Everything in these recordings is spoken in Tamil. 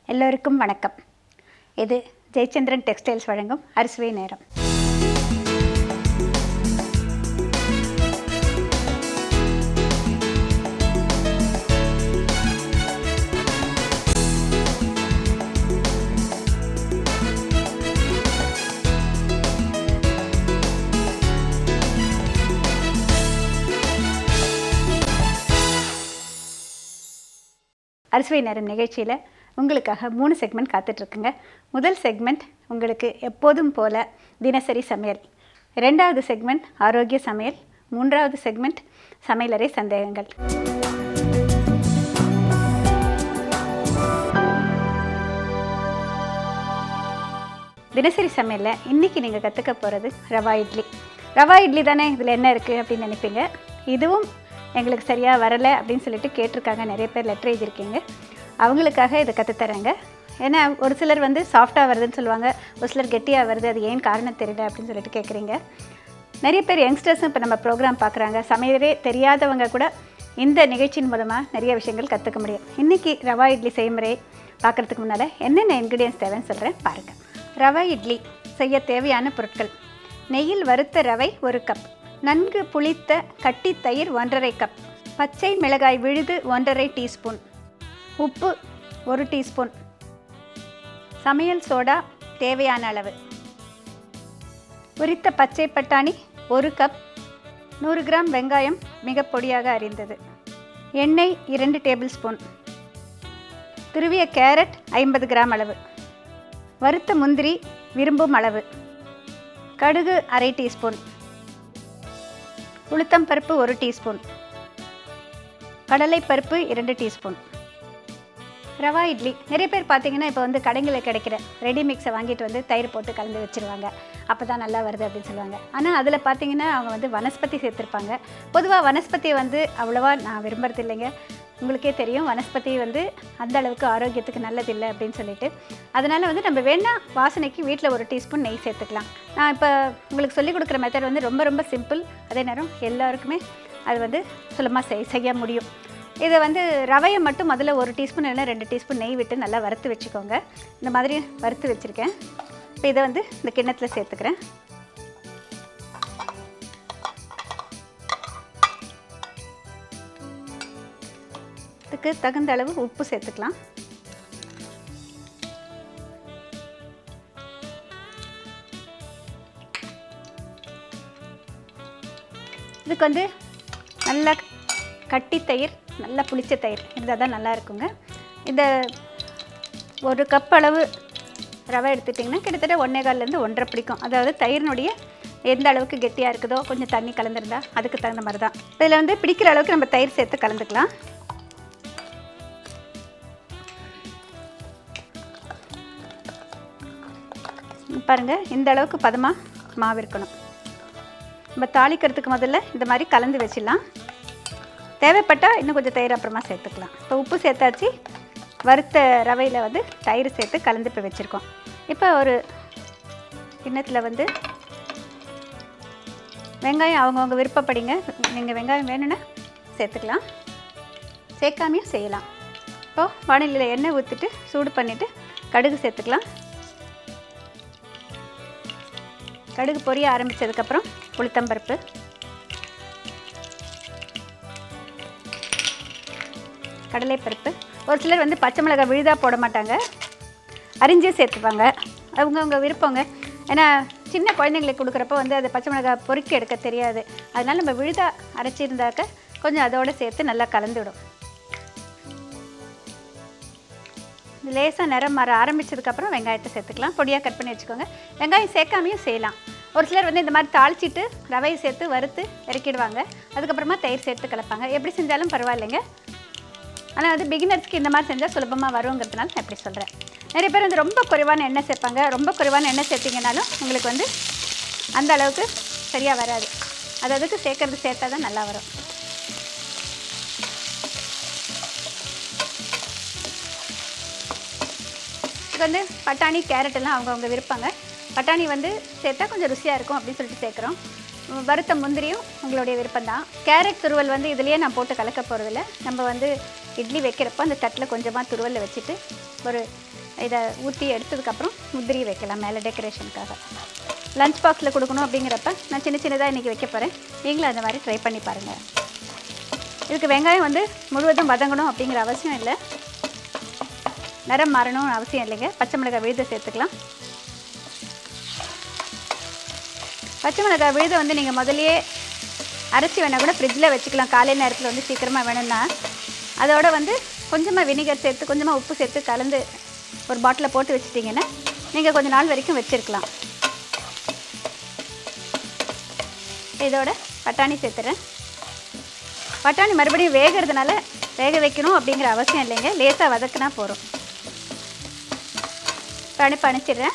எல்லோருக்கும் வணக்கம் இது ஜெயச்சந்திரன் டெக்ஸ்டைல்ஸ் வழங்கும் அரிசுவை நேரம் அரிசுவை நேரம் நிகழ்ச்சியில் உங்களுக்காக மூணு செக்மெண்ட் காத்துட்ருக்குங்க முதல் செக்மெண்ட் உங்களுக்கு எப்போதும் போல தினசரி சமையல் ரெண்டாவது செக்மெண்ட் ஆரோக்கிய சமையல் மூன்றாவது செக்மெண்ட் சமையலறை சந்தேகங்கள் தினசரி சமையலில் இன்றைக்கி நீங்கள் கற்றுக்க போகிறது ரவா இட்லி ரவா இட்லி தானே இதில் என்ன இருக்குது அப்படின்னு நினைப்பீங்க இதுவும் எங்களுக்கு சரியாக வரலை அப்படின்னு சொல்லிட்டு கேட்டிருக்காங்க நிறைய பேர் லெட்டர் எழுதியிருக்கீங்க அவங்களுக்காக இதை கற்றுத்தரேங்க ஏன்னா ஒரு சிலர் வந்து சாஃப்டாக வருதுன்னு சொல்லுவாங்க ஒரு சிலர் கெட்டியாக வருது அது ஏன் காரணம் தெரியல அப்படின்னு சொல்லிட்டு கேட்குறீங்க நிறைய பேர் யங்ஸ்டர்ஸும் இப்போ நம்ம ப்ரோக்ராம் பார்க்குறாங்க சமையலே தெரியாதவங்க கூட இந்த நிகழ்ச்சியின் மூலமாக நிறைய விஷயங்கள் கற்றுக்க முடியும் இன்றைக்கி ரவா இட்லி செய்முறை பார்க்குறதுக்கு முன்னால் என்னென்ன இன்க்ரீடியன்ஸ் தேவைன்னு சொல்கிறேன் பாருங்கள் ரவா இட்லி செய்ய தேவையான பொருட்கள் நெய்யில் வறுத்த ரவை ஒரு கப் நன்கு புளித்த கட்டி தயிர் ஒன்றரை கப் பச்சை மிளகாய் விழுது ஒன்றரை டீஸ்பூன் உப்பு ஒரு டீஸ்பூன் சமையல் சோடா தேவையான அளவு உரித்த பச்சை பட்டாணி ஒரு கப் நூறு கிராம் வெங்காயம் மிக பொடியாக அரிந்தது எண்ணெய் இரண்டு டேபிள் ஸ்பூன் துருவிய கேரட் ஐம்பது கிராம் அளவு வறுத்த முந்திரி விரும்பும் அளவு கடுகு அரை டீஸ்பூன் உளுத்தம் பருப்பு ஒரு டீஸ்பூன் கடலைப்பருப்பு இரண்டு டீஸ்பூன் ரவா இட்லி நிறைய பேர் பார்த்தீங்கன்னா இப்போ வந்து கடைகளில் கிடைக்கிற ரெடி மிக்ஸை வாங்கிட்டு வந்து தயிர் போட்டு கலந்து வச்சுருவாங்க அப்போ தான் நல்லா வருது அப்படின்னு சொல்லுவாங்க ஆனால் அதில் பார்த்தீங்கன்னா அவங்க வந்து வனஸ்பதி சேர்த்துருப்பாங்க பொதுவாக வனஸ்பதி வந்து அவ்வளோவா நான் விரும்புறது இல்லைங்க உங்களுக்கே தெரியும் வனஸ்பதி வந்து அந்த அளவுக்கு ஆரோக்கியத்துக்கு நல்லதில்லை அப்படின்னு சொல்லிட்டு அதனால் வந்து நம்ம வேணால் வாசனைக்கு வீட்டில் ஒரு டீஸ்பூன் நெய் சேர்த்துக்கலாம் நான் இப்போ உங்களுக்கு சொல்லிக் கொடுக்குற மெத்தட் வந்து ரொம்ப ரொம்ப சிம்பிள் அதே நேரம் எல்லாருக்குமே அது வந்து சுலமாக செய் செய்ய முடியும் இதை வந்து ரவையை மட்டும் முதல்ல ஒரு டீஸ்பூன் இல்லைன்னா ரெண்டு டீஸ்பூன் நெய் விட்டு நல்லா வறுத்து வச்சுக்கோங்க இந்த மாதிரி வறுத்து வச்சுருக்கேன் இப்போ இதை வந்து இந்த கிண்ணத்தில் சேர்த்துக்கிறேன் இதுக்கு தகுந்த அளவு உப்பு சேர்த்துக்கலாம் இதுக்கு வந்து நல்லா கட்டி தயிர் நல்லா புளிச்ச தயிர் இருந்தால் தான் நல்லா இருக்குங்க இந்த ஒரு கப் அளவு ரவை எடுத்துட்டிங்கன்னா கிட்டத்தட்ட ஒன்றே கால்லேருந்து ஒன்றரை பிடிக்கும் அதாவது தயிரினுடைய எந்த அளவுக்கு கெட்டியாக இருக்குதோ கொஞ்சம் தண்ணி கலந்துருந்தா அதுக்கு தகுந்த மாதிரி தான் இதில் வந்து பிடிக்கிற அளவுக்கு நம்ம தயிர் சேர்த்து கலந்துக்கலாம் பாருங்கள் இந்த அளவுக்கு பதமாக மாவு இருக்கணும் நம்ம தாளிக்கிறதுக்கு முதல்ல இந்த மாதிரி கலந்து வச்சிடலாம் தேவைப்பட்டால் இன்னும் கொஞ்சம் தயிர் அப்புறமா சேர்த்துக்கலாம் இப்போ உப்பு சேர்த்தாச்சு வறுத்த ரவையில் வந்து தயிர் சேர்த்து கலந்து இப்போ வச்சுருக்கோம் இப்போ ஒரு கிண்ணத்தில் வந்து வெங்காயம் அவங்கவுங்க விருப்பப்படிங்க நீங்கள் வெங்காயம் வேணும்னா சேர்த்துக்கலாம் சேர்க்காமையும் செய்யலாம் இப்போது வானிலையில் எண்ணெய் ஊற்றிட்டு சூடு பண்ணிவிட்டு கடுகு சேர்த்துக்கலாம் கடுகு பொரிய ஆரம்பித்ததுக்கப்புறம் உளுத்தம்பருப்பு கடலைப்பருப்பு ஒரு சிலர் வந்து பச்சை மிளகாய் விழுதா போட மாட்டாங்க அரிஞ்சே சேர்த்துப்பாங்க அவங்கவுங்க விருப்பங்க ஏன்னா சின்ன குழந்தைங்களுக்கு கொடுக்குறப்ப வந்து அது பச்சை மிளகாய் பொறுக்கி எடுக்க தெரியாது அதனால் நம்ம விழுதா அரைச்சிருந்தாக்க கொஞ்சம் அதோடு சேர்த்து நல்லா கலந்துவிடும் லேசாக நிறம் மாற ஆரம்பித்ததுக்கப்புறம் வெங்காயத்தை சேர்த்துக்கலாம் பொடியாக கட் பண்ணி வச்சுக்கோங்க வெங்காயம் சேர்க்காமையும் செய்யலாம் ஒரு சிலர் வந்து இந்த மாதிரி தாளிச்சிட்டு ரவையை சேர்த்து வறுத்து இறக்கிடுவாங்க அதுக்கப்புறமா தயிர் சேர்த்து கலப்பாங்க எப்படி செஞ்சாலும் பரவாயில்லைங்க ஆனால் வந்து பிகினர்ஸ்க்கு இந்த மாதிரி செஞ்சால் சுலபமாக வருங்கிறதுனால நான் எப்படி சொல்கிறேன் நிறைய பேர் வந்து ரொம்ப குறைவான எண்ணெய் சேர்ப்பாங்க ரொம்ப குறைவான எண்ணெய் சேர்த்திங்கனாலும் உங்களுக்கு வந்து அந்த அளவுக்கு சரியாக வராது அது அதுக்கு சேர்க்கறது சேர்த்தா தான் நல்லா வரும் இது வந்து பட்டாணி கேரட் எல்லாம் அவங்கவுங்க விருப்பங்க பட்டாணி வந்து சேர்த்தா கொஞ்சம் ருசியாக இருக்கும் அப்படின்னு சொல்லிட்டு சேர்க்குறோம் வறுத்த முந்திரியும் உங்களுடைய விருப்பம்தான் கேரட் துருவல் வந்து இதுலேயே நான் போட்டு கலக்க போகிறதில்ல நம்ம வந்து இட்லி வைக்கிறப்போ அந்த தட்டில் கொஞ்சமாக துருவலில் வச்சுட்டு ஒரு இதை ஊற்றி எடுத்ததுக்கப்புறம் முந்திரி வைக்கலாம் மேலே டெக்கரேஷனுக்காக லஞ்ச் பாக்ஸில் கொடுக்கணும் அப்படிங்கிறப்ப நான் சின்ன சின்னதாக இன்றைக்கி வைக்க போகிறேன் நீங்களும் அந்த மாதிரி ட்ரை பண்ணி பாருங்கள் இதுக்கு வெங்காயம் வந்து முழுவதும் வதங்கணும் அப்படிங்கிற அவசியம் இல்லை நிறம் மாறணும்னு அவசியம் இல்லைங்க பச்சை மிளகாய் விழுத சேர்த்துக்கலாம் பச்சை மிளகாய் விழுத வந்து நீங்கள் முதல்லயே அரைச்சி வேணால் கூட ஃப்ரிட்ஜில் வச்சுக்கலாம் காலை நேரத்தில் வந்து சீக்கிரமாக வேணும்னா அதோட வந்து கொஞ்சமாக வினிகர் சேர்த்து கொஞ்சமாக உப்பு சேர்த்து கலந்து ஒரு பாட்டிலில் போட்டு வச்சிட்டிங்கன்னா நீங்கள் கொஞ்ச நாள் வரைக்கும் வச்சுருக்கலாம் இதோட பட்டாணி சேர்த்துறேன் பட்டாணி மறுபடியும் வேகிறதுனால வேக வைக்கணும் அப்படிங்கிற அவசியம் இல்லைங்க லேசாக வதக்குனா போகிறோம் பணிப்பு அணைச்சிடுறேன்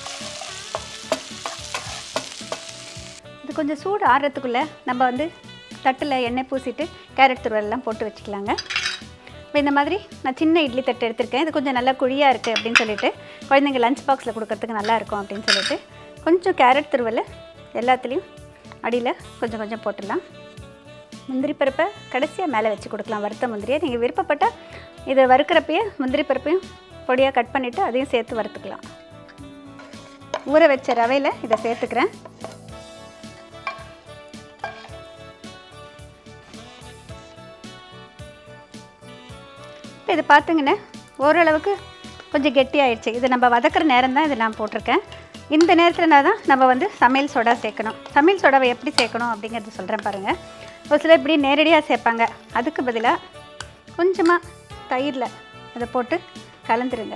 இது கொஞ்சம் சூடு ஆறுறதுக்குள்ளே நம்ம வந்து தட்டில் எண்ணெய் பூசிட்டு கேரட் துருவெல்லாம் போட்டு வச்சுக்கலாங்க இப்போ இந்த மாதிரி நான் சின்ன இட்லி தட்டு எடுத்திருக்கேன் இது கொஞ்சம் நல்லா குழியாக இருக்குது அப்படின்னு சொல்லிட்டு குழந்தைங்க லஞ்ச் பாக்ஸில் கொடுக்கறதுக்கு நல்லா இருக்கும் அப்படின்னு சொல்லிட்டு கொஞ்சம் கேரட் துருவல் எல்லாத்துலேயும் அடியில் கொஞ்சம் கொஞ்சம் போட்டுடலாம் முந்திரி பருப்பை கடைசியாக மேலே வச்சு கொடுக்கலாம் வறுத்த முந்திரியை நீங்கள் விருப்பப்பட்டால் இதை வறுக்கிறப்பயே முந்திரி பருப்பையும் பொடியாக கட் பண்ணிவிட்டு அதையும் சேர்த்து வறுத்துக்கலாம் ஊற வச்ச ரவையில் இதை சேர்த்துக்கிறேன் இப்போ இது பார்த்துங்கண்ணே ஓரளவுக்கு கொஞ்சம் கெட்டியாயிடுச்சு இது நம்ம வதக்கிற நேரம் தான் இது நான் போட்டிருக்கேன் இந்த நேரத்தில் தான் நம்ம வந்து சமையல் சோடா சேர்க்கணும் சமையல் சோடாவை எப்படி சேர்க்கணும் அப்படிங்கிறது சொல்கிறேன் பாருங்கள் ஒரு சிலர் இப்படி நேரடியாக சேர்ப்பாங்க அதுக்கு பதிலாக கொஞ்சமாக தயிரில் அதை போட்டு கலந்துருங்க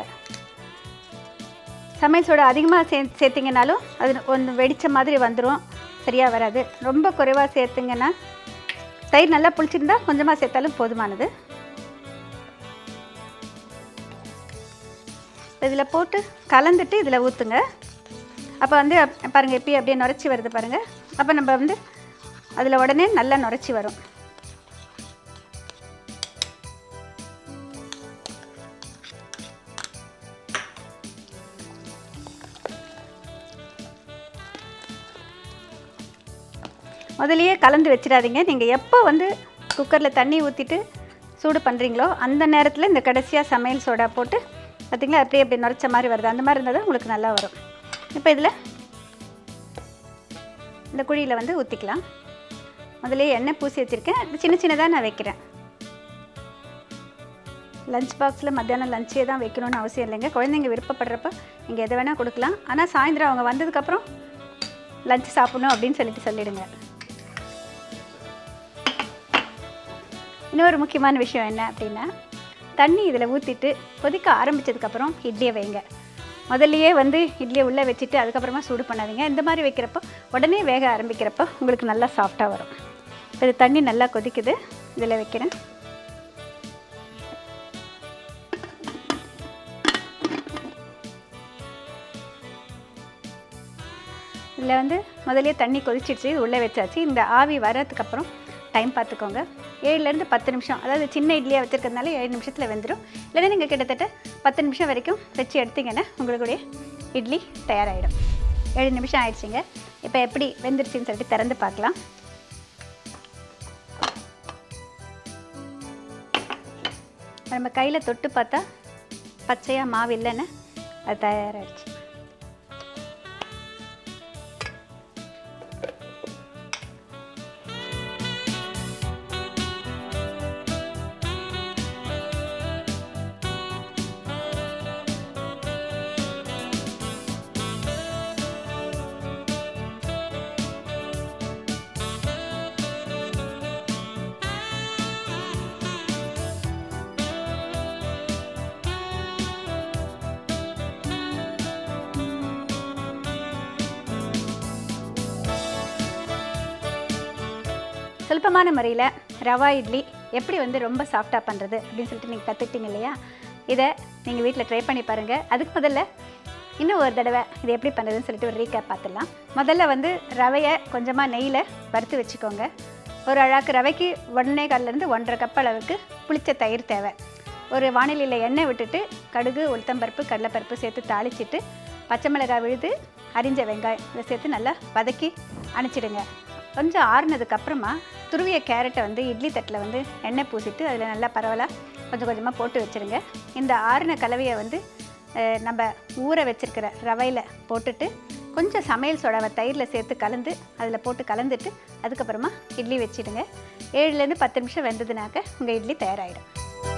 சமையல் சோடா அதிகமாக சே சேர்த்திங்கனாலும் அது ஒன்று வெடித்த மாதிரி வந்துடும் சரியாக வராது ரொம்ப குறைவாக சேர்த்துங்கன்னா தயிர் நல்லா புளிச்சிருந்தா கொஞ்சமாக சேர்த்தாலும் போதுமானது இதில் போட்டு கலந்துட்டு இதில் ஊற்றுங்க அப்போ வந்து அப்- பாருங்க எப்பயும் அப்படியே நுரைச்சி வருது பாருங்கள் அப்போ நம்ம வந்து அதில் உடனே நல்லா நுரைச்சி வரும் முதலியே கலந்து வச்சிடாதீங்க நீங்கள் எப்போ வந்து குக்கரில் தண்ணி ஊற்றிட்டு சூடு பண்ணுறீங்களோ அந்த நேரத்தில் இந்த கடைசியாக சமையல் சோடா போட்டு பார்த்தீங்களா அப்படியே அப்படி நுரைச்ச மாதிரி வருது அந்த மாதிரி இருந்தால் தான் உங்களுக்கு நல்லா வரும் இப்போ இதில் இந்த குழியில் வந்து ஊற்றிக்கலாம் முதல்லயே எண்ணெய் பூசி வச்சுருக்கேன் இது சின்ன சின்னதாக நான் வைக்கிறேன் லஞ்ச் பாக்ஸில் மத்தியானம் லஞ்சே தான் வைக்கணும்னு அவசியம் இல்லைங்க குழந்தைங்க விருப்பப்படுறப்ப நீங்கள் எதை வேணால் கொடுக்கலாம் ஆனால் சாயந்தரம் அவங்க வந்ததுக்கப்புறம் லஞ்ச் சாப்பிடணும் அப்படின்னு சொல்லிட்டு சொல்லிடுங்க இன்னொரு முக்கியமான விஷயம் என்ன அப்படின்னா தண்ணி இதில் ஊற்றிட்டு கொதிக்க ஆரம்பித்ததுக்கப்புறம் இட்லியை வைங்க முதல்லையே வந்து இட்லியை உள்ளே வச்சுட்டு அதுக்கப்புறமா சூடு பண்ணாதீங்க இந்த மாதிரி வைக்கிறப்போ உடனே வேக ஆரம்பிக்கிறப்போ உங்களுக்கு நல்லா சாஃப்டாக வரும் இப்போ இது தண்ணி நல்லா கொதிக்குது இதில் வைக்கிறேன் இதில் வந்து முதல்லயே தண்ணி கொதிச்சிடுச்சு இது உள்ளே வச்சாச்சு இந்த ஆவி வரதுக்கப்புறம் டைம் பார்த்துக்கோங்க ஏழுலேருந்து பத்து நிமிஷம் அதாவது சின்ன இட்லியாக வச்சுருக்கிறதுனால ஏழு நிமிஷத்தில் வெந்துடும் இல்லைன்னா நீங்கள் கிட்டத்தட்ட பத்து நிமிஷம் வரைக்கும் வச்சு எடுத்தீங்கன்னா உங்களுடைய இட்லி தயாராகிடும் ஏழு நிமிஷம் ஆயிடுச்சுங்க இப்போ எப்படி வெந்துருச்சுன்னு சொல்லிட்டு திறந்து பார்க்கலாம் நம்ம கையில் தொட்டு பார்த்தா பச்சையாக மாவு இல்லைன்னு அது தயாராகிடுச்சு சுலபமான முறையில் ரவா இட்லி எப்படி வந்து ரொம்ப சாஃப்டாக பண்ணுறது அப்படின்னு சொல்லிட்டு நீங்கள் கற்றுக்கிட்டீங்க இல்லையா இதை நீங்கள் வீட்டில் ட்ரை பண்ணி பாருங்கள் அதுக்கு முதல்ல இன்னும் ஒரு தடவை இது எப்படி பண்ணுறதுன்னு சொல்லிட்டு ஒரு ரீகேப் பார்த்துடலாம் முதல்ல வந்து ரவையை கொஞ்சமாக நெய்யில் வறுத்து வச்சுக்கோங்க ஒரு அழாக்கு ரவைக்கு ஒன்றே கால்லேருந்து ஒன்றரை கப் அளவுக்கு புளிச்ச தயிர் தேவை ஒரு வானிலையில் எண்ணெய் விட்டுட்டு கடுகு உளுத்தம்பருப்பு கடலைப்பருப்பு சேர்த்து தாளிச்சிட்டு பச்சை மிளகாய் விழுது அரிஞ்ச வெங்காயம் இதை சேர்த்து நல்லா வதக்கி அணைச்சிடுங்க கொஞ்சம் ஆறுனதுக்கு அப்புறமா துருவிய கேரட்டை வந்து இட்லி தட்டில் வந்து எண்ணெய் பூசிட்டு அதில் நல்லா பரவலாக கொஞ்சம் கொஞ்சமாக போட்டு வச்சுருங்க இந்த ஆறின கலவையை வந்து அஹ், நம்ம ஊற வச்சிருக்கிற ரவையில் போட்டுட்டு கொஞ்சம் சமையல் சோடாவை தயிரில் சேர்த்து கலந்து அதில் போட்டு கலந்துட்டு அதுக்கப்புறமா இட்லி வச்சிடுங்க ஏழுலேருந்து பத்து நிமிஷம் வெந்ததுனாக்க உங்கள் இட்லி தயாராகிடும்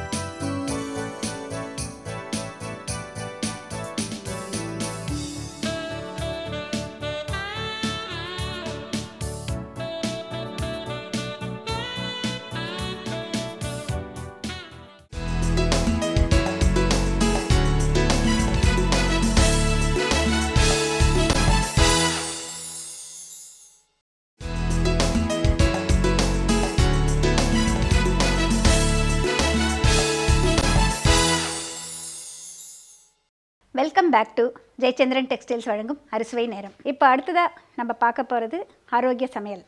welcome back to Jayachandran textiles வழங்கும் அறுசுவை நேரம் இப்போ அடுத்ததாக நம்ம பார்க்க போகிறது ஆரோக்கிய சமையல்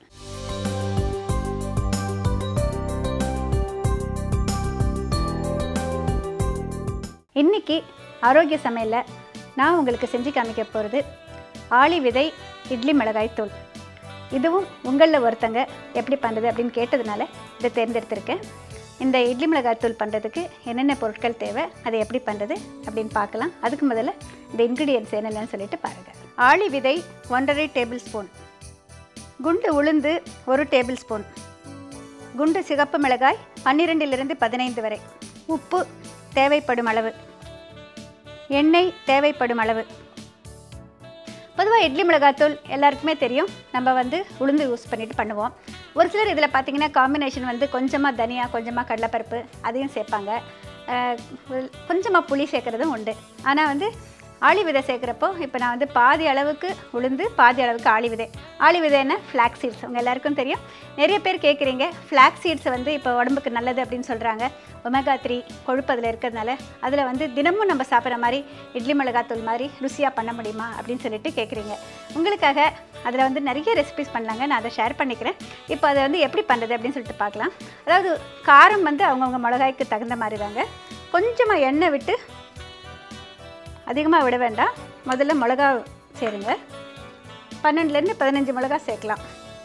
இன்னைக்கு ஆரோக்கிய சமையலில் நான் உங்களுக்கு செஞ்சு காமிக்க போகிறது ஆளி விதை இட்லி மிளகாய் தூள் இதுவும் உங்களில் ஒருத்தங்க எப்படி பண்ணுறது அப்படின்னு கேட்டதுனால இதை தேர்ந்தெடுத்திருக்கேன் இந்த இட்லி மிளகாய் தூள் பண்ணுறதுக்கு என்னென்ன பொருட்கள் தேவை அதை எப்படி பண்ணுறது அப்படின்னு பார்க்கலாம் அதுக்கு முதல்ல இந்த இன்க்ரீடியன்ஸ் என்னென்னு சொல்லிட்டு பாருங்கள் ஆளி விதை ஒன்றரை டேபிள் ஸ்பூன் குண்டு உளுந்து ஒரு டேபிள் ஸ்பூன் குண்டு சிகப்பு மிளகாய் பன்னிரெண்டிலிருந்து பதினைந்து வரை உப்பு தேவைப்படும் அளவு எண்ணெய் தேவைப்படும் அளவு பொதுவாக இட்லி மிளகாத்தூள் எல்லாருக்குமே தெரியும் நம்ம வந்து உளுந்து யூஸ் பண்ணிட்டு பண்ணுவோம் ஒரு சிலர் இதில் பார்த்தீங்கன்னா காம்பினேஷன் வந்து கொஞ்சமாக தனியா கொஞ்சமாக கடலைப்பருப்பு அதையும் சேர்ப்பாங்க அஹ், கொஞ்சமாக புளி சேர்க்குறதும் உண்டு ஆனால் வந்து ஆளி விதை சேர்க்குறப்போ இப்போ நான் வந்து பாதி அளவுக்கு உளுந்து பாதி அளவுக்கு ஆளி விதை ஆளி விதைன்னா ஃப்ளாக் சீட்ஸ் உங்கள் எல்லாருக்கும் தெரியும் நிறைய பேர் கேட்குறீங்க ஃப்ளாக் சீட்ஸ் வந்து இப்போ உடம்புக்கு நல்லது அப்படின்னு சொல்கிறாங்க ஒமேகா த்ரீ கொழுப்பு அதில் இருக்கிறதுனால அதில் வந்து தினமும் நம்ம சாப்பிட்ற மாதிரி இட்லி மிளகாத்தூள் மாதிரி ருசியாக பண்ண முடியுமா அப்படின்னு சொல்லிட்டு கேட்குறீங்க உங்களுக்காக அதில் வந்து நிறைய ரெசிபிஸ் பண்ணலாங்க நான் அதை ஷேர் பண்ணிக்கிறேன் இப்போ அதை வந்து எப்படி பண்ணுறது அப்படின்னு சொல்லிட்டு பார்க்கலாம் அதாவது காரம் வந்து அவங்கவுங்க மிளகாய்க்கு தகுந்த மாதிரி தாங்க கொஞ்சமாக எண்ணெய் விட்டு அதிகமாக விட வேண்டாம் முதல்ல மிளகா சேருங்க பன்னெண்டுலேருந்து பதினஞ்சு மிளகா சேர்க்கலாம்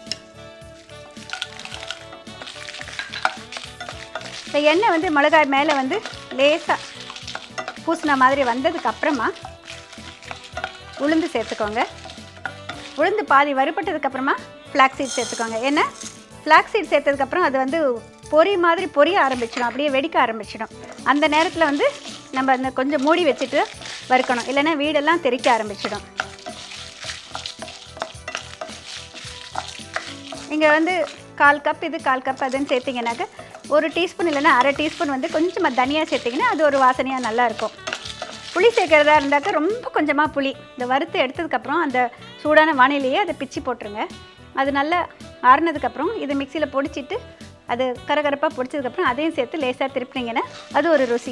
இந்த எண்ணெய் வந்து மிளகாய் மேலே வந்து லேசாக பூசின மாதிரி வந்ததுக்கு அப்புறமா உளுந்து சேர்த்துக்கோங்க உளுந்து பாதி வறுபட்டதுக்கு அப்புறமா ஃப்ளாக் சீட் சேர்த்துக்கோங்க ஏன்னா ஃப்ளாக் சீட் சேர்த்ததுக்கப்புறம் அது வந்து பொரி மாதிரி பொரிய ஆரம்பிச்சிடும் அப்படியே வெடிக்க ஆரம்பிச்சிடும் அந்த நேரத்தில் வந்து நம்ம அந்த கொஞ்சம் மூடி வச்சுட்டு வறுக்கணும் இல்லைன்னா வீடெல்லாம் தெறிக்க ஆரம்பிச்சிடும் நீங்கள் வந்து கால் கப் இது கால் கப் அதுன்னு சேர்த்திங்கனாக்க ஒரு டீஸ்பூன் இல்லைன்னா அரை டீஸ்பூன் வந்து கொஞ்சமாக தனியாக சேர்த்திங்கன்னா அது ஒரு வாசனையாக நல்லாயிருக்கும் புளி சேர்க்குறதா இருந்தாக்க ரொம்ப கொஞ்சமாக புளி இந்த வறுத்து எடுத்ததுக்கப்புறம் அந்த சூடான வானிலையே அதை பிச்சு போட்டுருங்க அது நல்லா ஆறுனதுக்கப்புறம் இது மிக்சியில் பொடிச்சிட்டு அது கரகரப்பாக பொடிச்சதுக்கப்புறம் அதையும் சேர்த்து லேசாக திருப்பினீங்கன்னா அது ஒரு ருசி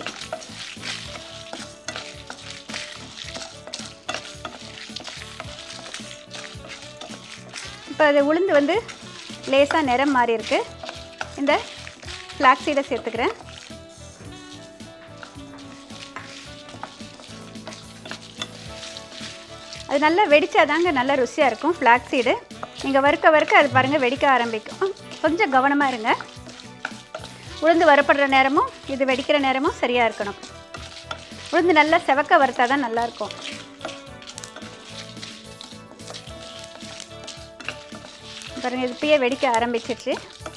இப்போ அது உளுந்து வந்து லேசாக நிறம் மாறி இருக்கு இந்த ஃப்ளாக் சீடை சேர்த்துக்கிறேன் அது நல்லா வெடிச்சாதாங்க நல்லா ருசியாக இருக்கும் ஃப்ளாக் சீடு நீங்கள் வறுக்க வறுக்க அது பாருங்கள் வெடிக்க ஆரம்பிக்கும் கொஞ்சம் கவனமாக இருங்க உளுந்து வறுப்படுற நேரமும் இது வெடிக்கிற நேரமும் சரியாக இருக்கணும் உளுந்து நல்லா செவக்க வறுத்தா தான் நல்லாயிருக்கும் பாருங்கள் இது இப்பயே வெடிக்க ஆரம்பிச்சிருச்சு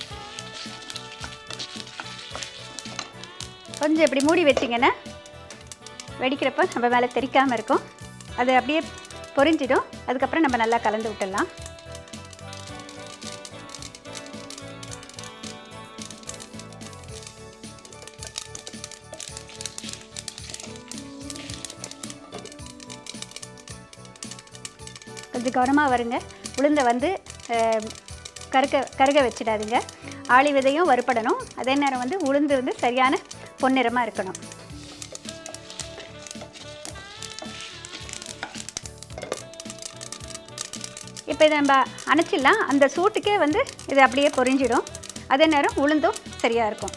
கொஞ்சம் இப்படி மூடி வச்சிங்கன்னா வெடிக்கிறப்ப நம்ம மேலே தெரிக்காமல் இருக்கும் அது அப்படியே பொரிஞ்சிடும் அதுக்கப்புறம் நம்ம நல்லா கலந்து விட்டுடலாம் கொஞ்சம் கவனமாக வருங்க உளுந்தை வந்து அஹ், கருக்க கருக வச்சிடாதீங்க ஆளி விதையும் வறுபடணும் அதே நேரம் வந்து உளுந்து வந்து சரியான பொன்னிறமாக இருக்கணும் இப்போ இதை நம்ம அணைச்சிடலாம் அந்த சூட்டுக்கே வந்து இது அப்படியே பொரிஞ்சிடும் அதே நேரம் உளுந்தும் சரியாக இருக்கும்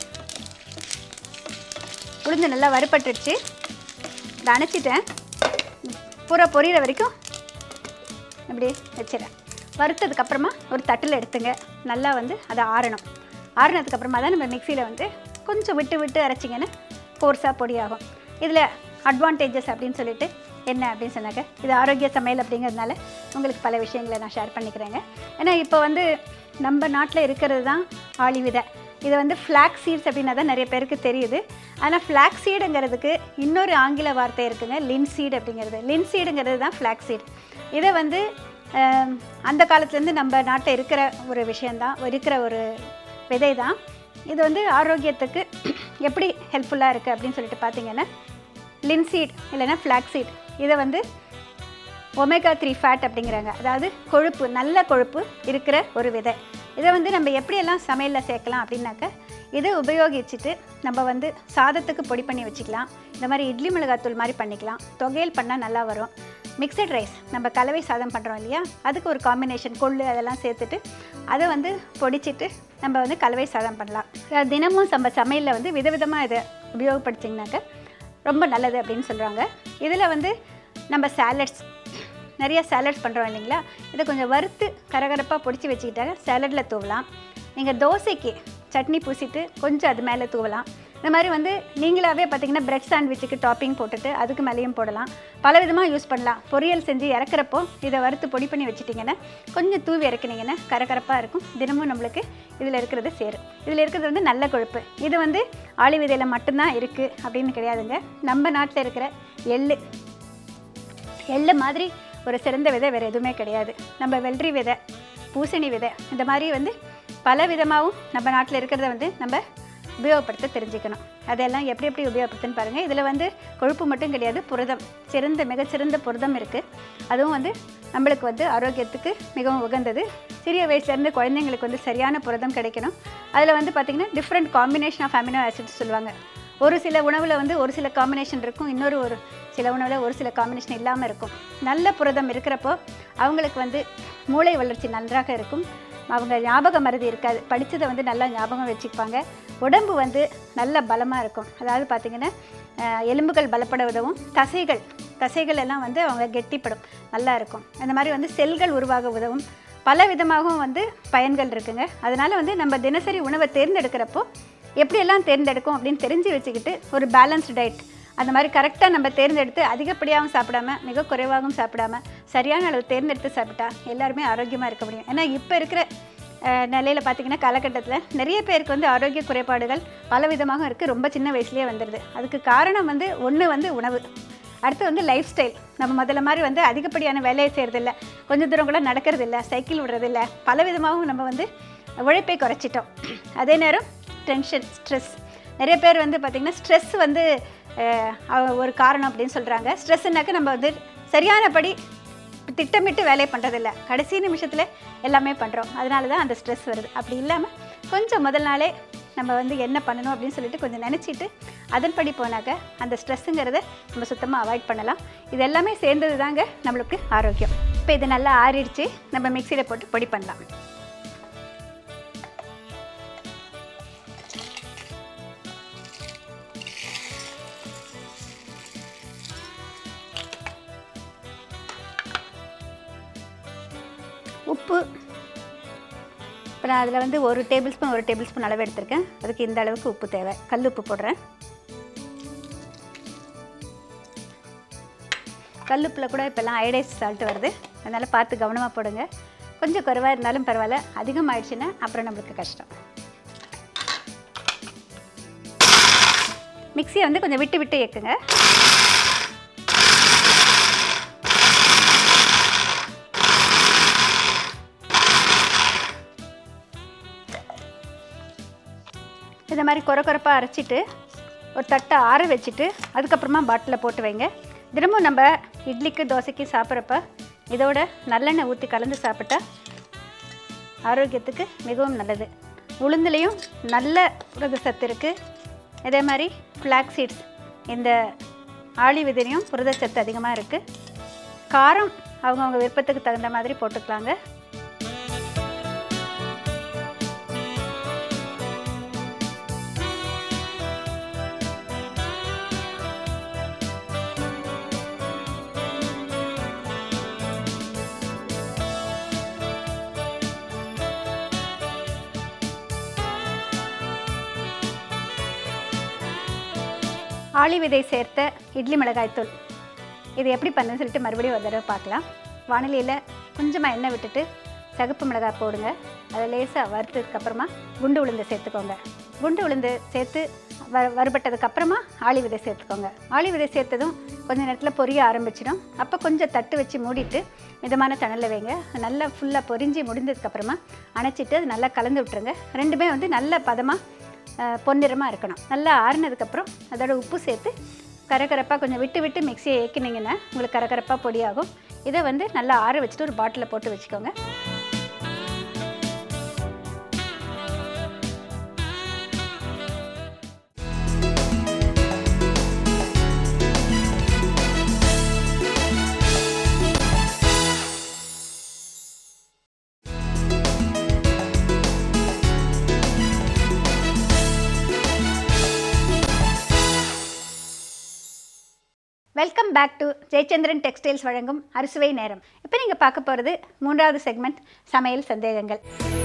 உளுந்து நல்லா வறுபட்டுடுச்சு இதை அணைச்சிட்டேன் பூரா பொரியிற வரைக்கும் இப்படி வச்சிடறேன் வறுத்ததுக்கு அப்புறமா ஒரு தட்டில் எடுத்துங்க நல்லா வந்து அதை ஆறணும் ஆறுனதுக்கு அப்புறமா தான் நம்ம மிக்சியில் வந்து கொஞ்சம் விட்டு விட்டு அரைச்சிங்கன்னா கோர்ஸாக பொடியாகும் இதில் அட்வான்டேஜஸ் அப்படின்னு சொல்லிட்டு என்ன அப்படின்னு சொன்னாக்க இது ஆரோக்கிய சமையல் அப்படிங்கிறதுனால உங்களுக்கு பல விஷயங்களை நான் ஷேர் பண்ணிக்கிறேங்க ஏன்னா இப்போ வந்து நம்ம நாட்டில் இருக்கிறது தான் ஆளி விதை இது வந்து ஃப்ளாக் சீட்ஸ் அப்படின்னா தான் நிறைய பேருக்கு தெரியுது ஆனால் ஃப்ளாக் சீடுங்கிறதுக்கு இன்னொரு ஆங்கில வார்த்தை இருக்குங்க லின் சீட் அப்படிங்கிறது லின் சீடுங்கிறது தான் ஃப்ளாக் சீட் இதை வந்து ஆம், அந்த காலத்துலேருந்து நம்ம நாட்டில் இருக்கிற ஒரு விஷயந்தான் இருக்கிற ஒரு விதை தான் இது வந்து ஆரோக்கியத்துக்கு எப்படி ஹெல்ப்ஃபுல்லாக இருக்குது அப்படின்னு சொல்லிட்டு பார்த்தீங்கன்னா லின்சீட் இல்லைன்னா ஃப்ளாக் சீட் இதை வந்து ஒமேகா த்ரீ ஃபேட் அப்படிங்கிறாங்க அதாவது கொழுப்பு நல்ல கொழுப்பு இருக்கிற ஒரு விதை இதை வந்து நம்ம எப்படியெல்லாம் சமையலில் சேர்க்கலாம் அப்படின்னாக்க இதை உபயோகிச்சுட்டு நம்ம வந்து சாதத்துக்கு பொடி பண்ணி வச்சுக்கலாம் இந்த மாதிரி இட்லி மிளகாத்தூள் மாதிரி பண்ணிக்கலாம் தொகையல் பண்ணால் நல்லா வரும் மிக்சட் ரைஸ் நம்ம கலவை சாதம் பண்ணுறோம் இல்லையா அதுக்கு ஒரு காம்பினேஷன் கொள்ளு அதெல்லாம் சேர்த்துட்டு அதை வந்து பொடிச்சிட்டு நம்ம வந்து கலவை சாதம் பண்ணலாம் அஹ் தினமும் நம்ம சமையலில் வந்து விதவிதமாக இதை உபயோகப்படுத்திங்கனாக்க ரொம்ப நல்லது அப்படின்னு சொல்கிறாங்க இதில் வந்து நம்ம சாலட்ஸ் நிறைய சாலட்ஸ் பண்ணுறோம் இல்லைங்களா இதை கொஞ்சம் வறுத்து கரகரப்பாக பொடிச்சு வச்சுக்கிட்டாங்க சாலட்டில் தூவலாம் நீங்கள் தோசைக்கு சட்னி பூசிட்டு கொஞ்சம் அது மேலே தூவலாம் இந்த மாதிரி வந்து நீங்களாவே பார்த்தீங்கன்னா பிரெட் சாண்ட்விச்சுக்கு டாப்பிங் போட்டுட்டு அதுக்கு மேலேயும் போடலாம் பல விதமாக யூஸ் பண்ணலாம் பொரியல் செஞ்சு இறக்குறப்போ இதை வறுத்து பொடி பண்ணி வச்சுட்டிங்கன்னா கொஞ்சம் தூவி இறக்குனீங்கன்னா கரகரப்பாக இருக்கும் தினமும் நம்மளுக்கு இதில் இருக்கிறது சேரும் இதில் இருக்கிறது வந்து நல்ல கொழுப்பு இது வந்து ஆளி விதையில் மட்டும்தான் இருக்குது அப்படின்னு கிடையாதுங்க நம்ம நாட்டில் இருக்கிற எள்ளு எள்ளு மாதிரி ஒரு சிறந்த விதை வேறு எதுவுமே கிடையாது நம்ம வெள்ளரி விதை பூசணி விதை இந்த மாதிரி வந்து பல விதமாகவும் நம்ம நாட்டில் இருக்கிறத வந்து நம்ம உபயோகப்படுத்த தெரிஞ்சுக்கணும் அதெல்லாம் எப்படி எப்படி உபயோகப்படுத்துன்னு பாருங்கள் இதில் வந்து கொழுப்பு மட்டும் கிடையாது புரதம் சிறந்த மிகச்சிறந்த புரதம் இருக்குது அதுவும் வந்து நம்மளுக்கு வந்து ஆரோக்கியத்துக்கு மிகவும் உகந்தது சிறிய வயசுலேருந்து குழந்தைங்களுக்கு வந்து சரியான புரதம் கிடைக்கணும் அதில் வந்து பார்த்திங்கன்னா different combination of amino acids சொல்லுவாங்க ஒரு சில உணவில் வந்து ஒரு சில காம்பினேஷன் இருக்கும் இன்னொரு ஒரு சில உணவில் ஒரு சில காம்பினேஷன் இல்லாமல் இருக்கும் நல்ல புரதம் இருக்கிறப்போ அவங்களுக்கு வந்து மூளை வளர்ச்சி நன்றாக இருக்கும் அவங்க ஞாபக மருதி இருக்காது படித்ததை வந்து நல்லா ஞாபகம் வச்சுப்பாங்க உடம்பு வந்து நல்ல பலமாக இருக்கும் அதாவது பார்த்திங்கன்னா அஹ், எலும்புகள் பலப்பட உதவும் தசைகள் தசைகள் எல்லாம் வந்து அவங்க கெட்டிப்படும் நல்லா இருக்கும் அந்த மாதிரி வந்து செல்கள் உருவாக உதவும் பல விதமாகவும் வந்து பயன்கள் இருக்குங்க அதனால் வந்து நம்ம தினசரி உணவை தேர்ந்தெடுக்கிறப்போ எப்படியெல்லாம் தேர்ந்தெடுக்கும் அப்படின்னு தெரிஞ்சு வச்சுக்கிட்டு ஒரு பேலன்ஸ்டு டயட் அந்த மாதிரி கரெக்டாக நம்ம தேர்ந்தெடுத்து அதிகப்படியாகவும் சாப்பிடாம மிக குறைவாகவும் சாப்பிடாம சரியான அளவு தேர்ந்தெடுத்து சாப்பிட்டா எல்லாருமே ஆரோக்கியமாக இருக்க முடியும் ஏன்னா இப்போ இருக்கிற நிலையில் பார்த்தீங்கன்னா காலகட்டத்தில் நிறைய பேருக்கு வந்து ஆரோக்கிய குறைபாடுகள் பல விதமாக இருக்குது ரொம்ப சின்ன வயசுலேயே வந்துடுது அதுக்கு காரணம் வந்து ஒன்று வந்து உணவு அடுத்து வந்து லைஃப் ஸ்டைல் நம்ம முதல்ல மாதிரி வந்து அதிகப்படியான வேலையை செய்கிறதில்ல கொஞ்சம் தூரம் கூட நடக்கிறதில்ல சைக்கிள் விடுறதில்ல பல விதமாகவும் நம்ம வந்து உழைப்பை குறைச்சிட்டோம் அதே நேரம் டென்ஷன் ஸ்ட்ரெஸ் நிறைய பேர் வந்து பார்த்திங்கன்னா ஸ்ட்ரெஸ் வந்து அஹ், அவ- ஒரு காரணம் அப்படின்னு சொல்கிறாங்க ஸ்ட்ரெஸ்ஸுனாக்க நம்ம வந்து சரியானபடி திட்டமிட்டு வேலையை பண்ணுறதில்ல கடைசி நிமிஷத்தில் எல்லாமே பண்ணுறோம் அதனால தான் அந்த ஸ்ட்ரெஸ் வருது அப்படி இல்லாமல் கொஞ்சம் முதல் நாளே நம்ம வந்து என்ன பண்ணணும் அப்படின்னு சொல்லிட்டு கொஞ்சம் நினச்சிட்டு அதன்படி போனாக்க அந்த ஸ்ட்ரெஸ்ஸுங்கிறத நம்ம சுத்தமாக அவாய்ட் பண்ணலாம் இது எல்லாமே சேர்ந்தது தாங்க நம்மளுக்கு ஆரோக்கியம் இப்போ இது நல்லா ஆறிடுச்சு நம்ம மிக்சியில் போட்டு பொடி பண்ணலாம் உப்பு இப்போ நான் அதில் வந்து ஒரு டேபிள் ஸ்பூன் ஒரு டேபிள் ஸ்பூன் அளவு எடுத்திருக்கேன் அதுக்கு இந்த அளவுக்கு உப்பு தேவை கல் உப்பு போடுறேன் கல்லுப்பில் கூட இப்போல்லாம் அயடைஸ் சால்ட் வருது அதனால் பார்த்து கவனமாக போடுங்க கொஞ்சம் குறைவாக இருந்தாலும் பரவாயில்ல அதிகமாகிடுச்சுன்னா அப்புறம் நம்மளுக்கு கஷ்டம் மிக்சியை வந்து கொஞ்சம் விட்டு விட்டு இயக்குங்க இந்த மாதிரி கொர கொரப்பாக அரைச்சிட்டு ஒரு தட்டை ஆற வச்சுட்டு அதுக்கப்புறமா பாட்டிலில் போட்டு வைங்க தினமும் நம்ம இட்லிக்கு தோசைக்கு சாப்பிட்றப்ப இதோட நல்லெண்ணெய் ஊற்றி கலந்து சாப்பிட்டா ஆரோக்கியத்துக்கு மிகவும் நல்லது உளுந்துலேயும் நல்ல புரத சத்து இருக்குது இதே மாதிரி ஃப்ளாக் சீட்ஸ் இந்த ஆளி விதையிலையும் புரதச்சத்து அதிகமாக இருக்குது காரம் அவங்கவுங்க விருப்பத்துக்கு தகுந்த மாதிரி போட்டுக்கலாங்க ஆளி விதை சேர்த்த இட்லி மிளகாய் தூள் இது எப்படி பண்ணுன்னு சொல்லிட்டு மறுபடியும் ஒரு தடவை பார்க்கலாம் வானிலையில் கொஞ்சமாக எண்ணெய் விட்டுட்டு சகப்பு மிளகாய் போடுங்க அதை லேசாக வறுத்ததுக்கப்புறமா குண்டு உளுந்து சேர்த்துக்கோங்க குண்டு உளுந்து சேர்த்து வ வறுபட்டதுக்கப்புறமா ஆளி விதை சேர்த்துக்கோங்க ஆளி விதை சேர்த்ததும் கொஞ்ச நேரத்தில் பொரிய ஆரம்பிச்சிடும் அப்போ கொஞ்சம் தட்டு வச்சு மூடிட்டு மிதமான தணலில் வைங்க நல்லா ஃபுல்லாக பொரிஞ்சு முடிந்ததுக்கப்புறமா அணைச்சிட்டு அது நல்லா கலந்து விட்டுருங்க ரெண்டுமே வந்து நல்ல பதமாக பொன்னிறமாக இருக்கணும் நல்லா ஆறுனதுக்கப்புறம் அதோட உப்பு சேர்த்து கரகரப்பாக கொஞ்சம் விட்டு விட்டு மிக்சியை ஏக்கினீங்கன்னா உங்களுக்கு கரகரப்பாக பொடியாகும் இதை வந்து நல்லா ஆற வச்சுட்டு ஒரு பாட்டிலில் போட்டு வச்சுக்கோங்க welcome back to Jayachandran textiles வழங்கும் அறுசுவை நேரம் இப்போ நீங்கள் பார்க்க போகிறது மூன்றாவது செக்மெண்ட் சமையல் சந்தேகங்கள்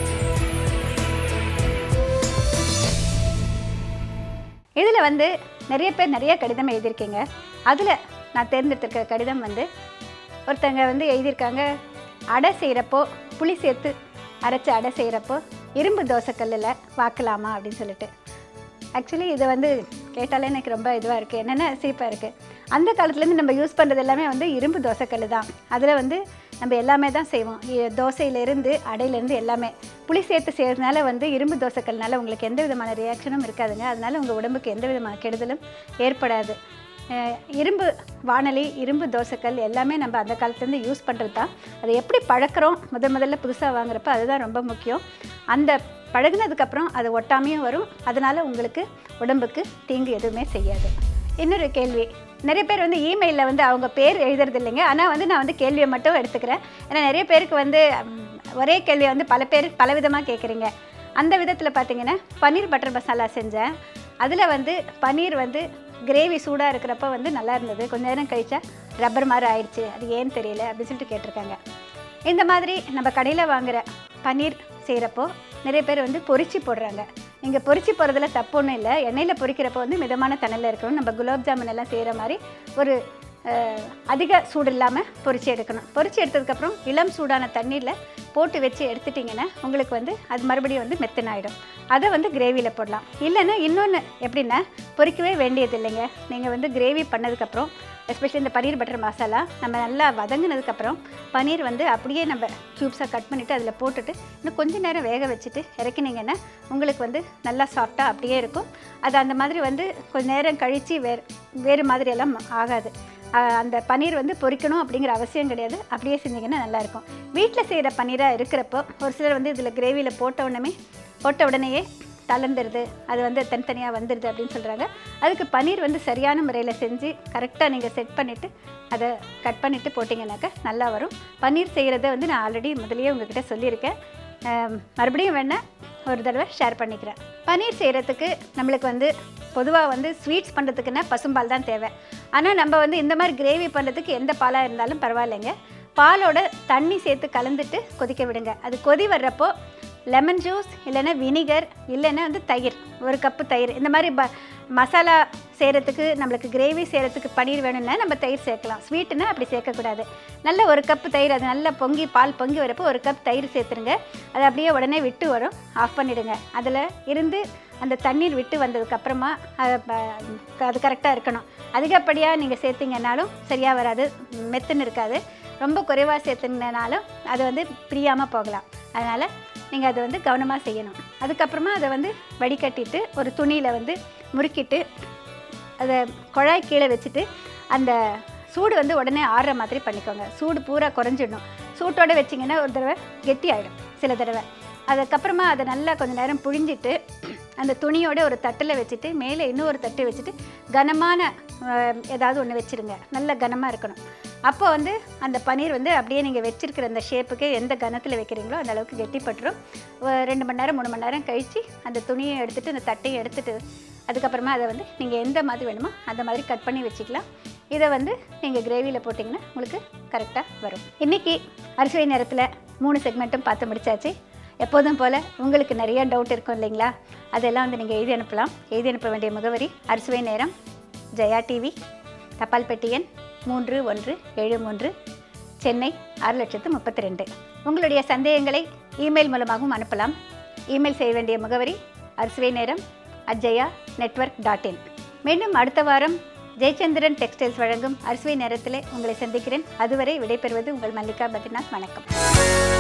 இதில் வந்து நிறைய பேர் நிறைய கடிதம் எழுதியிருக்கீங்க அதில் நான் தேர்ந்தெடுத்திருக்கிற கடிதம் வந்து ஒருத்தங்க வந்து எழுதியிருக்காங்க அடை செய்கிறப்போ புளி சேர்த்து அரைச்சி அடை செய்கிறப்போ இரும்பு தோசைக்கல்லில் வாக்கலாமா அப்படின்னு சொல்லிட்டு ஆக்சுவலி இது வந்து கேட்டாலே எனக்கு ரொம்ப இதுவாக இருக்குது என்னென்ன சிரிப்பாக இருக்குது அந்த காலத்துலேருந்து நம்ம யூஸ் பண்ணுறது எல்லாமே வந்து இரும்பு தோசைக்கல் தான் அதில் வந்து நம்ம எல்லாமே தான் செய்வோம் இ- தோசையிலேருந்து அடையிலேருந்து எல்லாமே புளி சேர்த்து செய்கிறதுனால வந்து இரும்பு தோசைக்கல்னால உங்களுக்கு எந்த விதமான ரியாக்ஷனும் இருக்காதுங்க அதனால உங்கள் உடம்புக்கு எந்த விதமான கெடுதலும் ஏற்படாது அஹ் இரும்பு வானலி இரும்பு தோசைக்கல் எல்லாமே நம்ம அந்த காலத்துலேருந்து யூஸ் பண்ணுறது தான் அதை எப்படி பழக்கிறோம் முதல் முதல்ல புதுசாக வாங்குறப்ப அதுதான் ரொம்ப முக்கியம் அந்த பழகுனதுக்கப்புறம் அது ஒட்டாமையும் வரும் அதனால் உங்களுக்கு உடம்புக்கு தீங்கு எதுவுமே செய்யாது இன்னொரு கேள்வி நிறைய பேர் வந்து இமெயிலில் வந்து அவங்க பேர் எழுதுறது இல்லைங்க ஆனால் வந்து நான் வந்து கேள்வியை மட்டும் எடுத்துக்கிறேன் ஏன்னா நிறைய பேருக்கு வந்து ம், ஒரே கேள்வியை வந்து பல பேர் பல விதமாக கேட்குறீங்க அந்த விதத்தில் பார்த்தீங்கன்னா பன்னீர் பட்டர் மசாலா செஞ்சேன் அதில் வந்து பன்னீர் வந்து கிரேவி சூடாக இருக்கிறப்ப வந்து நல்லா இருந்தது கொஞ்ச நேரம் கழிச்சா ரப்பர் மாதிரி ஆயிடுச்சு அது ஏன்னு தெரியல அப்படின்னு சொல்லிட்டு கேட்டிருக்காங்க இந்த மாதிரி நம்ம கடையில் வாங்குற பன்னீர் செய்கிறப்போ நிறைய பேர் வந்து பொரிச்சு போடுறாங்க நீங்கள் பொரிச்சு போடுறதுல தப்பு ஒன்றும் இல்லை எண்ணெயில் பொரிக்கிறப்போ வந்து மிதமான தணலில் இருக்கணும் நம்ம குலாப் ஜாமுன் எல்லாம் செய்கிற மாதிரி ஒரு அஹ், அதிக சூடு இல்லாமல் பொரிச்சு எடுக்கணும் பொரிச்சு எடுத்ததுக்கப்புறம் இளம் சூடான தண்ணீரில் போட்டு வச்சு எடுத்துட்டிங்கன்னா உங்களுக்கு வந்து அது மறுபடியும் வந்து மெத்தனாயிடும் அதை வந்து கிரேவியில் போடலாம் இல்லைன்னா இன்னொன்று எப்படின்னா பொரிக்கவே வேண்டியது இல்லைங்க நீங்கள் வந்து கிரேவி பண்ணதுக்கப்புறம் எஸ்பெஷலி இந்த பன்னீர் பட்டர் மசாலா நம்ம நல்லா வதங்கினதுக்கப்புறம் பன்னீர் வந்து அப்படியே நம்ம க்யூப்ஸாக கட் பண்ணிவிட்டு அதில் போட்டுட்டு இன்னும் கொஞ்ச நேரம் வேக வச்சுட்டு இறக்கினீங்கன்னா உங்களுக்கு வந்து நல்லா சாஃப்டாக அப்படியே இருக்கும் அது அந்த மாதிரி வந்து கொஞ்ச நேரம் கழித்து வேறு வேறு மாதிரியெல்லாம் ஆகாது அஹ் அந்த பன்னீர் வந்து பொரிக்கணும் அப்படிங்கிற அவசியம் கிடையாது அப்படியே செஞ்சிங்கன்னா நல்லாயிருக்கும் வீட்டில் செய்கிற பன்னீராக இருக்கிறப்போ ஒரு சிலர் வந்து இதில் கிரேவியில் போட்ட உடனே போட்ட உடனேயே தளர்ந்துருது அது வந்து தனித்தனியாக வந்துடுது அப்படின்னு சொல்கிறாங்க அதுக்கு பன்னீர் வந்து சரியான முறையில் செஞ்சு கரெக்டாக நீங்கள் செட் பண்ணிவிட்டு அதை கட் பண்ணிவிட்டு போட்டிங்கனாக்கா நல்லா வரும் பன்னீர் செய்கிறத வந்து நான் ஆல்ரெடி முதலியே உங்ககிட்ட சொல்லியிருக்கேன் அஹ் மறுபடியும் வேணால் ஒரு தடவை ஷேர் பண்ணிக்கிறேன் பன்னீர் செய்கிறதுக்கு நம்மளுக்கு வந்து பொதுவாக வந்து ஸ்வீட்ஸ் பண்ணுறதுக்குன்னா பசும்பால் தான் தேவை ஆனால் நம்ம வந்து இந்த மாதிரி கிரேவி பண்ணுறதுக்கு எந்த பாலாக இருந்தாலும் பரவாயில்லைங்க பாலோட தண்ணி சேர்த்து கலந்துட்டு கொதிக்க விடுங்க அது கொதி வர்றப்போ லெமன் ஜூஸ் இல்லைன்னா வினிகர் இல்லைன்னா வந்து தயிர் ஒரு கப்பு தயிர் இந்த மாதிரி ப மசாலா செய்கிறதுக்கு நம்மளுக்கு கிரேவி செய்கிறதுக்கு பன்னீர் வேணும்னா நம்ம தயிர் சேர்க்கலாம் ஸ்வீட்டுன்னா அப்படி சேர்க்கக்கூடாது நல்ல ஒரு கப்பு தயிர் அது நல்லா பொங்கி பால் பொங்கி வரப்போ ஒரு கப் தயிர் சேர்த்துருங்க அது அப்படியே உடனே விட்டு வரும் ஆஃப் பண்ணிவிடுங்க அதில் இருந்து அந்த தண்ணீர் விட்டு வந்ததுக்கப்புறமா அது ப- அது கரெக்டாக இருக்கணும் அதிகப்படியாக நீங்கள் சேர்த்திங்கனாலும் சரியாக வராது மெத்துன்னு இருக்காது ரொம்ப குறைவாக சேர்த்துனாலும் அது வந்து பிரியாமல் போகலாம் அதனால் நீங்கள் அதை வந்து கவனமாக செய்யணும் அதுக்கப்புறமா அதை வந்து வடிகட்டிட்டு ஒரு துணியில் வந்து முறுக்கிட்டு அதை குழாய் கீழே வச்சுட்டு அந்த சூடு வந்து உடனே ஆறுற மாதிரி பண்ணிக்கோங்க சூடு பூரா குறைஞ்சிடணும் சூட்டோடு வச்சிங்கன்னா ஒரு தடவை கெட்டி ஆகிடும் சில தடவை அதுக்கப்புறமா அதை நல்லா கொஞ்சம் நேரம் புழிஞ்சிட்டு அந்த துணியோட ஒரு தட்டில் வச்சுட்டு மேலே இன்னொரு தட்டு வச்சுட்டு கனமான அஹ், ஏதாவது ஒன்று வச்சுருங்க நல்ல கனமாக இருக்கணும் அப்போ வந்து அந்த பன்னீர் வந்து அப்படியே நீங்கள் வச்சிருக்கிற அந்த ஷேப்புக்கு எந்த கனத்தில் வைக்கிறீங்களோ அந்த அளவுக்கு கெட்டிப்பட்டுரும் ஒரு ரெண்டு மணி நேரம் மூணு மணி நேரம் கழித்து அந்த துணியை எடுத்துட்டு அந்த தட்டையும் எடுத்துட்டு அதுக்கப்புறமா அதை வந்து நீங்கள் எந்த மாதிரி வேணுமோ அந்த மாதிரி கட் பண்ணி வச்சுக்கலாம் இதை வந்து நீங்கள் கிரேவியில் போட்டிங்கன்னா உங்களுக்கு கரெக்டாக வரும் இன்றைக்கி அரிசுவை நேரத்தில் மூணு செக்மெண்ட்டும் பார்த்து முடிச்சாச்சு எப்போதும் போல் உங்களுக்கு நிறைய டவுட் இருக்கும் இல்லைங்களா அதெல்லாம் வந்து நீங்கள் எழுதி அனுப்பலாம் எழுதி அனுப்ப வேண்டிய முகவரி அரிசுவை நேரம் ஜெயா டிவி தபால் பெட்டி எண் மூன்று ஒன்று ஏழு மூன்று சென்னை ஆறு லட்சத்து முப்பத்தி ரெண்டு உங்களுடைய சந்தேகங்களை இமெயில் மூலமாகவும் அனுப்பலாம் இமெயில் செய்ய வேண்டிய முகவரி அரிசுவை நேரம் அஜயா நெட்வொர்க் டாட் இன் மீண்டும் அடுத்த வாரம் ஜெயச்சந்திரன் டெக்ஸ்டைல்ஸ் வழங்கும் அரிசுவை நேரத்திலே உங்களை சந்திக்கிறேன் அதுவரை விடைபெறுவது உங்கள் மல்லிகா பத்ரிநாத் வணக்கம்